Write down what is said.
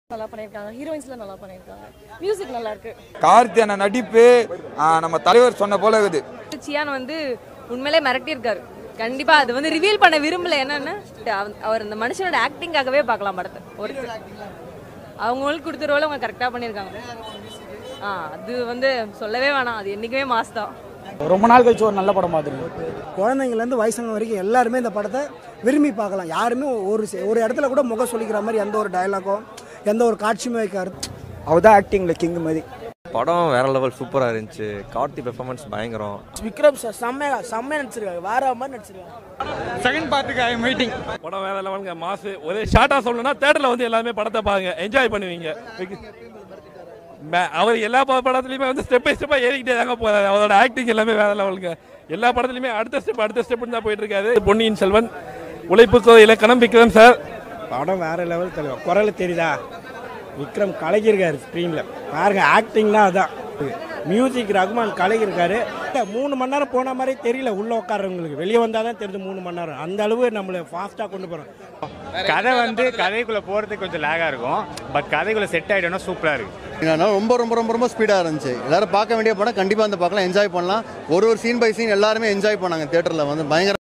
நல்லா பண்ணியிருக்காங்க ஹீரோயின்ஸ்லாம் நல்லா பண்ணியிருக்காங்க மியூசிக் நல்லா இருக்கு கார்த்தி அண்ணன் நடிப்பு ஆ, நம்ம தலைவர் சொன்ன போல இருக்குது சியான் வந்து உண்மையிலே மிரட்டியிருக்காரு கண்டிப்பா அது வந்து ரிவீல் பண்ண விரும்பல என்னன்னு அவ- அவர் இந்த மனுஷனோட ஆக்டிங்காகவே பார்க்கலாம் படத்தை ஒருத்தர் அவங்களுக்கு கொடுத்த ரோல அவங்க கரெக்டாக பண்ணியிருக்காங்க ஆ அது வந்து சொல்லவே வேணாம் அது என்றைக்குமே மாஸ் தான் ரொம்ப நாள் கழிச்சு ஒரு நல்ல படம் பார்த்துருக்கேன் குழந்தைங்கலேருந்து வயசானவங்க வரைக்கும் எல்லாருமே இந்த படத்தை விரும்பி பார்க்கலாம் யாருமே ஒரு செ- ஒரு இடத்துல கூட முகம் சொல்லிக்கிற மாதிரி எந்த ஒரு டயலாகோ எந்த ஒரு காட்சியுமே வைக்காது அவர் தான் ஆக்டிங்கில் கிங் மாதிரி படம் வேற லெவல் சூப்பராக இருந்துச்சு கார்த்தி பெர்ஃபார்மன்ஸ் பயங்கரம் விக்ரம் சார் செம்மையா செம்மையா நடிச்சிருக்காங்க வேற மாதிரி நடிச்சிருக்காங்க செகண்ட் பார்ட்டுக்கு ஐ மீட்டிங் படம் வேற லெவலுங்க மாசு ஒரே ஷார்ட்டா சொல்லணும்னா தேட்டர்ல வந்து எல்லாமே படத்தை பாருங்க என்ஜாய் பண்ணுவீங்க ம- அவர் எல்லா ப- படத்துலயுமே வந்து ஸ்டெப் பை ஸ்டெப்பா ஏறிக்கிட்டே தாங்க போறாரு அவரோட ஆக்டிங் எல்லாமே வேற லெவலுங்க எல்லா படத்துலயுமே அடுத்த ஸ்டெப் அடுத்த ஸ்டெப் தான் போயிட்டு இருக்காரு பொன்னியின் செல்வன் உழைப்புக்கு இலக்கணம் விக்ரம் சார் படம் வேற லெவல் தலைவர் குரல் தெரியுதா விக்ரம் கலக்கியிருக்காரு ஸ்க்ரீனில் பாருங்க ஆக்டிங்லாம் அதான் மியூசிக் ரகுமான் கலக்கியிருக்காரு இல்ல, மூணு மணி நேரம் போன மாதிரி தெரியல உள்ள உட்காரவங்களுக்கு வெளியே வந்தால் தான் தெரியுது மூணு மணி நேரம் அந்த அளவு நம்மளை ஃபாஸ்ட்டாக கொண்டு போகிறோம் கதை வந்து கதைக்குள்ள போறதுக்கு கொஞ்சம் லேகா இருக்கும் பட் கதைக்குள்ள செட் ஆயிட்டோம்னா சூப்பரா இருக்கு அதனால ரொம்ப ரொம்ப ரொம்ப ரொம்ப ஸ்பீடாக இருந்துச்சு எல்லாரும் பார்க்க வேண்டிய படம் கண்டிப்பாக வந்து பார்க்கலாம் என்ஜாய் பண்ணலாம் ஒரு ஒரு சீன் பை சீன் எல்லாருமே என்ஜாய் பண்ணாங்க தேட்டரில் வந்து பயங்கர